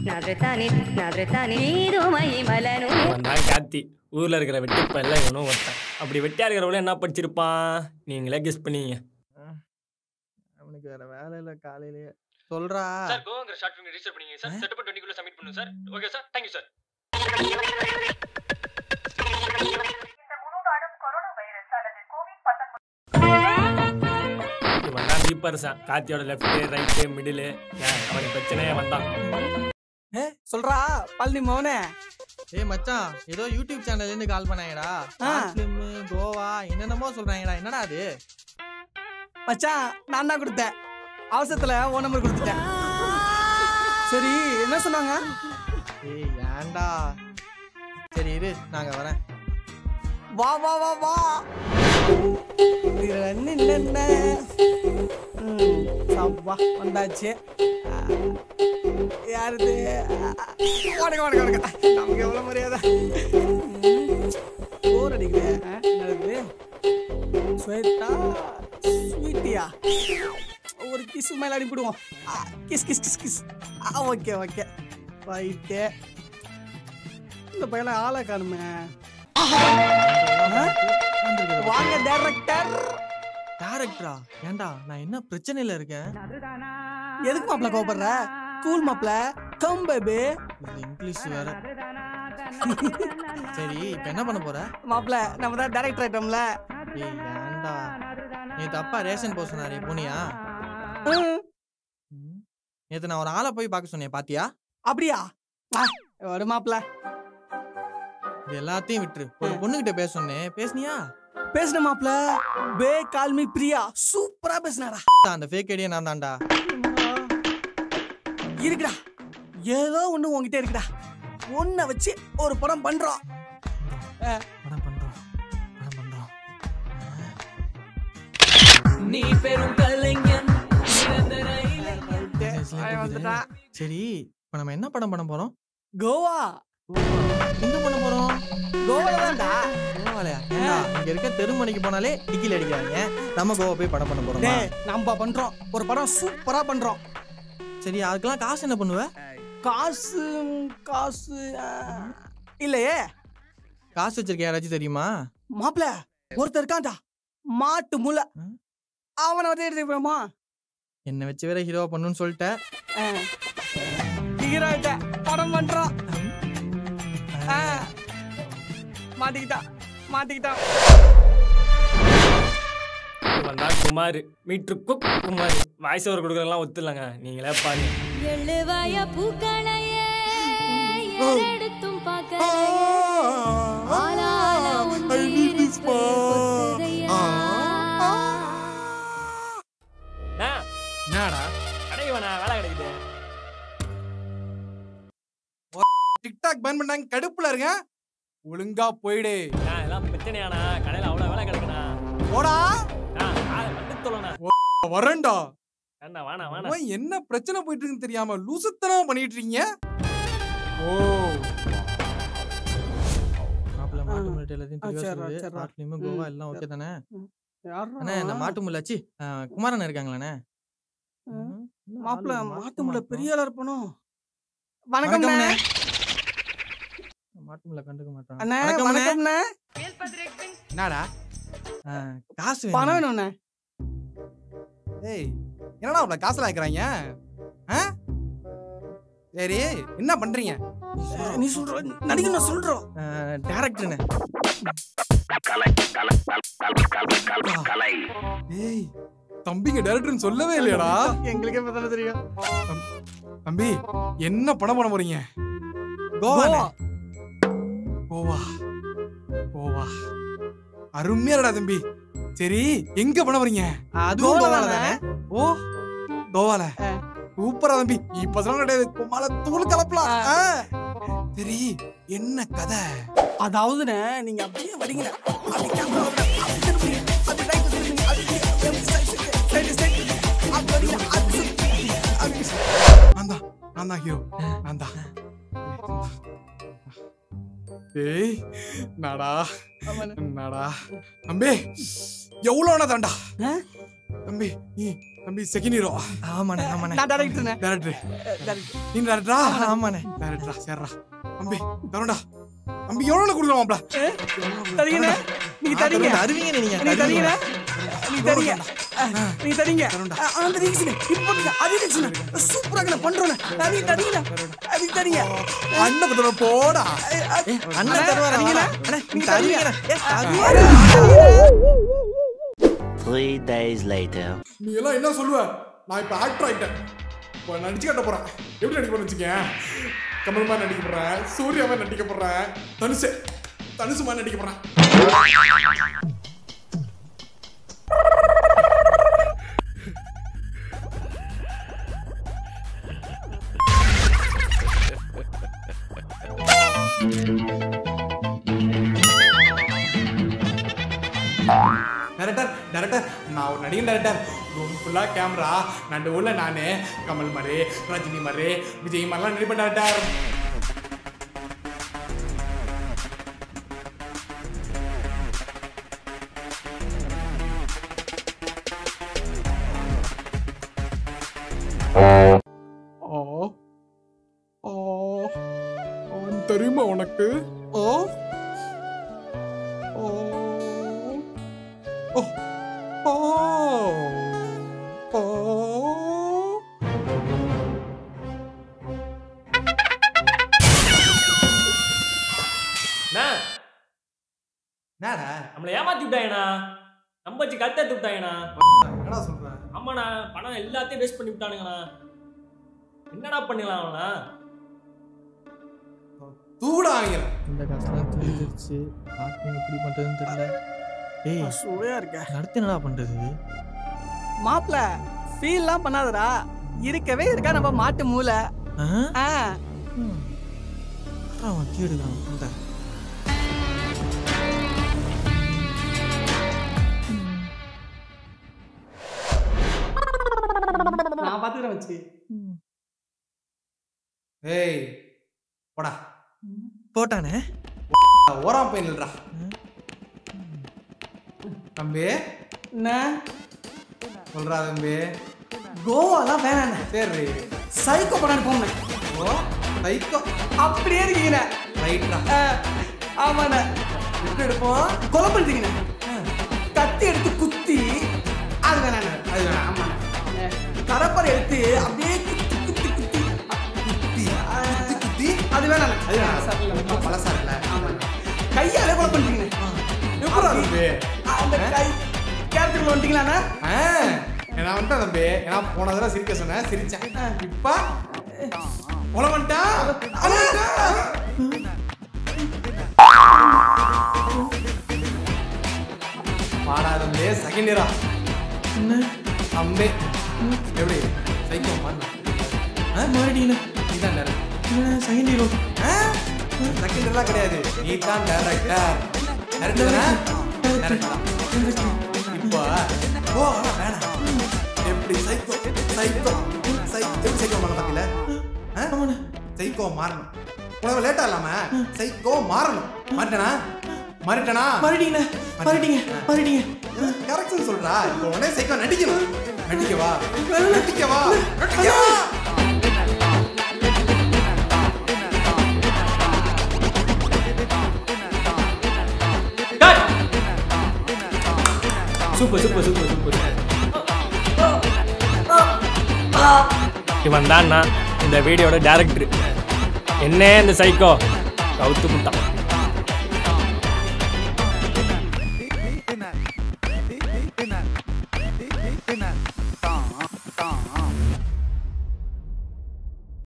నవ్రతాని నవ్రతాని నీరు మహిమలను அவன் தான் கார்த்தி ஊர்ல இருக்கிற வெட்டி எல்லாம் இவனும் ஒருத்தன் அப்படி வெட்டியா இருக்கிறவள என்ன படிச்சிருப்பான் நீங்களே கெஸ் பண்ணீங்க அவனுக்கு வேற வேலை இல்ல காலையிலேயே சொல்றா சார் கோங்கிற ஷார்ட் ஃபிலிம் ரிஜிஸ்டர் பண்ணீங்க சார் செட்டப் டுவெண்ட்டி குள்ள சப்மிட் பண்ணுங்க sir okay sir thank you sir இவன் தான் ரீப்பர்ஸான் கார்த்தியோட லெஃப்ட் ரைட்டு மிடில் அவனுக்கு பிரச்சனையே வந்தான் ஏ சொல்றா பழனி மௌனே ஏய் மச்சான் ஏதோ யூடியூப் சேனல்ல இருந்து கால் பண்ணாங்கடா ஆ. ஃபிலிம் கோவா என்னென்னமோ சொல்றாங்கடா என்னடா அது மச்சான் நான் தான் கொடுத்தேன் அவசரத்துல ஓ நம்பர் கொடுத்துட்டேன் சரி என்ன சொன்னாங்க ஏய் ஏன்டா சரி இரு நாங்க வரேன் வா வா வா வா இதுல என்ன என்ன என்ன ம், சப்பா வந்தாச்சு ஆ, யாருது வணக்கம் வணக்கம் வணக்கம் நமக்கு எவ்வளவு மரியாதை போர் அடிக்குது ஆ, என்னது ஸ்வேதா ஸ்வீட்டியா ஒரு கிஸ் மேல அனுப்பிடுவோம் கிஸ் கிஸ் கிஸ் கிஸ் ஆ ஓகே ஓகே ரைட்டு இந்த பையனை ஆளை காணுமே வாங்க டைரக்டர் டேரக்டரா ஏன்டா நான் என்ன பிரச்சனையில இருக்கேன் எதுக்கு மாப்பிள கோபப்படுற கூல் மாப்பிள கம் பேபி இது இங்கிலீஷ் வேற சரி இப்ப என்ன பண்ண போற மாப்பிள நம்ம தான் டைரக்டர் ஆயிட்டோம்ல ஏய் ஏன்டா நீ தப்பா ரேஷன் போக சொன்னாரே போனியா ம், ம். நேத்து நான் ஒரு ஆளை போய் பார்க்க சொன்னேன் பாத்தியா அப்படியா ஆ, வரு மாப்பிள இது எல்லாத்தையும் விட்டுரு ஒரு பொண்ணுகிட்ட பேச சொன்னேன் பேசுனியா பேசுன மாப்பிள பே கால் மீ பிரியா சூப்பரா பேசுனாடா அந்த ஃபேக் ஐடியா நான் தான்டா இருக்குடா ஏதோ ஒண்ணு உன்கிட்ட இருக்குடா ஒன்ன வச்சு ஒரு படம் பண்றோம் படம் பண்றோம் படம் பண்றோம் நீ பெரும் கலைஞன் நிரந்தர அவன் வந்துட்டான். சரி இப்ப நம்ம என்ன படம் பண்ண போறோம் கோவா எங்க பண்ண போறோம் கோவால தான்டா கோவாலயா ஏன்டா, இங்க இருக்க தெருமணிக்கு போனாலே டிக்கில் அடிக்கிறாங்க நம்ம கோவா போய் படம் பண்ண போறோமா டேய் நம்ம பண்றோம் ஒரு படம் சூப்பரா பண்றோம் சரி அதுக்கெல்லாம் காசு என்ன பண்ணுவ காசு காசு ஆ, இல்லையே காசு வச்சிருக்க யாராச்சும் தெரியுமா மாப்பிள ஒருத்தர் இருக்கான்டா மாட்டு முல்ல ம். அவனை வந்து எடுத்துக்கிறோமா என்ன வச்சு வேற ஹீரோவா பண்ணுன்னு சொல்லிட்ட ஹீரோட்ட படம் பண்றோம் ஆ. மாட்டிக்கிட்டான் மாட்டிக்கிட்டான் இவன் தான் குமார் மீட்ரு குக் குமார் வாய்ஸ் ஓவர் கொடுக்குறதெல்லாம் ஒத்துலங்க நீங்களே பாருங்க எழுவாய பூக்களையே எடுத்தும் பார்க்கலையே ஆளால உன் உயிருக்கு கொத்துதையா. அண்ணா, என்னடா கடைக்கு வேணா வேலை கிடைக்குது டிக்டாக் பேன் பண்ணாங்க கடுப்புல இருங்க ஒழுங்கா போயிடு அண்ணா, இதெல்லாம் பிரச்சனையாண்ணா கடையில் அவ்வளோ வேலை கிடைக்குண்ணா போடா அண்ணா, ஆளை மட்டும் சொல்லண்ணா வரேன்டா அண்ணா வேணாம் வேணாம் அவன் என்ன பிரச்சனை போயிட்டு இருக்குன்னு தெரியாம லூசுத்தனமா பண்ணிட்டு இருக்கீங்க ஓ மாப்பிள்ள மாட்டு முல்லை எல்லாத்தையும் ஆ, தெளிவா சரிடா, சொல்லு சரிடா. ஷார்ட் ஃபிலிம் கோவா ம், எல்லாம் ஓகே சரி. தானே யார்றா அண்ணா இந்த அவன்? மாட்டு முல்லாச்சி குமாரன் இருக்காங்களாண்ணே ம். ம், என்ன மாப்பிள ஆளு மாட்டு முல்ல மாட்டமா பெரிய ஆளா இருப்பணும் வணக்கம் வணக்கம்ண்ணே. அண்ணே. மாட்டு முல்லை கண்டுக்க மாட்டான் அண்ணே வணக்கம்ண்ணே. வணக்கம்ண்ணே என்னடா ஆ, காசு பணம் வேணும்ண்ணே. வேணும்ண்ணே ஏய் என்னடா அவ்வளவு காசுல ஆக்குறாங்க ஆ? சரி என்ன பண்றீங்க நீ சொல்ற நடிகர் சொல்றோம் ஆ, டேரக்டர்ண்ணே ஏய் தம்பிங்க டைரக்டர்னு சொல்லவே இல்லையாடா எங்களுக்கே இப்ப தெரியும் தம்பி என்ன படம் பண்ண போறீங்க கோவா கோவா கோவா அருமையா இருக்கடா தம்பி சரி எங்க பண்ண போறீங்க அதுவும் கோவால கோவால தானே ஓ கோவால ஆ. சூப்பரா தம்பி இப்ப சொல்ல கிடையாது கும்மால தூள் கலப்பலாம் ஆ. ஆ. சரி என்ன கதை அதாவதுண்ணே நீங்க அப்படியே வரீங்க அப்படி camera வருது, அப்படி திரும்புறீங்க, அப்படி right திரும்புறீங்க, அப்படி அப்படி side, side, side, side, அப்படி வரீங்க, அப்படி சுத்தி, அப்படி நான் தான் நான் தான் ஹீரோ நான் தான் ஏய் நாடா ஆமாண்ணே. நாடா தம்பி எவ்வளோ தாண்டா ஆ? தம்பி நீ தம்பி செகண்ட் ஹீரோ ஆமாண்ணே ஆமாண்ணே நான் டேரக்டர்ண்ணே டேரக்டர் டேரக்டர் நீ டேரக்டரா ஆமாண்ணே டேரக்டரா சேர்றா தம்பி தரண்டா தம்பி எவ்வளோ கொடுக்கலாம் மாப்ள தரீங்கண்ணே நீங்க தரீங்க தருவீங்க நீங்க நீ தரீங்கண்ணே தருவீங்க. நீ தரீங்க அஹ், நீ தரீங்க அஹ், அந்த ரீக்ஸ்ண்ணே இப்போ அது ரீக்ஸ்ண்ணே சூப்பராக பண்றோண்ணே அஹ், நீ தரீங்கண்ணே அஹ், நீ தரீங்க அண்ணன் பத்திர போடா அஹ், அஹ், அண்ணன் தருவாரா தரீங்கண்ணே? அண்ணே நீங்க நீங்க தரீங்க தருவீங்க ஏ, தருவீங்க. Three days later. நீ எல்லாம் என்ன சொல்லுவ நான் இப்போ ஆக்டர் ஆயிட்டேன் இப்போ நடிச்சு காட்ட போறேன் எப்படி நடிக்க போறேன்னு வச்சுக்கேன் கமல் மாதிரி நடிக்க போறேன் சூர்யா மாதிரி நடிக்க போறேன் தனுஷ் தனுஷ் மாதிரி நடிக்க போறேன் டேரக்டர் டேரக்டர் நான் ஒரு நடிகன் டேரக்டர் ரூம் ஃபுல்லாக கேமரா நண்டு ஊர்ல நான் கமல் மாதிரி ரஜினி மாதிரி விஜய் மாதிரிலாம் நடிப்பேன் டேரக்டர் ஓ ஓ அவன் தெரியுமா உனக்கு ஓ ஓ ஓ ஓ ஓ அண்ணா என்னடா நம்மளை ஏமாத்தி விட்டாங்கண்ணா நம்ம வச்சு கழுத்தாத்தி விட்டாங்கண்ணா என்னடா சொல்ற ஆமாண்ணா பணம் எல்லாத்தையும் வேஸ்ட் பண்ணி விட்டானுங்கண்ணா என்னடா பண்ணிடலாம் அவனா தூடா ஆங்கிலம் இந்த காசுலாம் தெரிஞ்சிருச்சு ஆக்டிங் எப்படி பண்றதுன்னு தெரியல ஏய் சுவையா இருக்க அடுத்து என்னடா பண்றது மாப்பிள ஃபீல்லாம் பண்ணாதடா இருக்கவே இருக்கா நம்ம மாட்டு மூளை ஆ? ஆ ம். யாரா அவன் கீ எடுக்கிறான் இந்த நான் பாத்துக்கிறேன் வச்சு ஏய் போடா போட்டானே ஓராம் பையன் இல்லடா தம்பி என்ன சொல்றா தம்பி கோவாலாம் வேணாண்ணே சரி சைக்கோ படம் போனேன் ஓ தைக்கோ அப்படியே இருக்கீங்கண்ணே ரைட்ரா ஆ, ஆமாண்ணே எப்படி எடுப்போம் கொலை பண்ணிட்டீங்கண்ணே கத்தி எடுத்து குத்தி அது வேணாண்ணே அது வேணாம். ஆமாண்ணே கடப்பரை எடுத்து அப்படியே குத்தி குத்தி குத்தி குத்தி குத்தி குத்தி அது வேணாண்ணே அது வேணாம். ரொம்ப பழசா இருக்குல்ல ஆமாண்ணே கையாலே கொலை பண்ணிட்டீங்கண்ணே எப்படா தம்பி அந்த கை கேரக்டர் வந்துட்டீங்களாண்ணே ஆ, நான் வந்துட்டேன் தம்பி ஏன்னா போன தடவை சிரிக்க சொன்னேன் சிரிச்சேன் இப்ப கொலை பண்ணிட்டான் கொலை பண்ணிட்டான். வாடா தம்பி செகண்ட் இயரா என்ன தம்பி எப்படி சைக்கோ பண்ண மறுபடியும் நீ தான் டேரக்டர் செகண்ட் ஹீரோ செகண்ட் எல்லாம் கிடையாது நீ தான் டேரக்டர் டேரக்டர் டேரக்டர் இப்போ ஓ ஆனா வேணாம் எப்படி சைக்கோ சைக்கோ சைக்கோ எப்படி சைக்கோ பண்ண பாத்தீங்களா ஆமாண்ணே சைக்கோ மாறணும் உனக்கு லேட்டா இல்லாம சைக்கோ மாறணும் மாட்டனா மாறிட்டனா மறுபடியும் மறுபடியும் மறுபடியும் கரெக்ஷன் சொல்றா இப்போ உடனே சைக்கோ நடிக்கணும் நடிக்கவா நடிக்கவா நடிக்கவா சூப்பர் சூப்பர் சூப்பர் சூப்பர் இவன் தான் இந்த வீடியோட டேரக்டர் என்ன இந்த சைக்கோ கவுத்து முட்டான்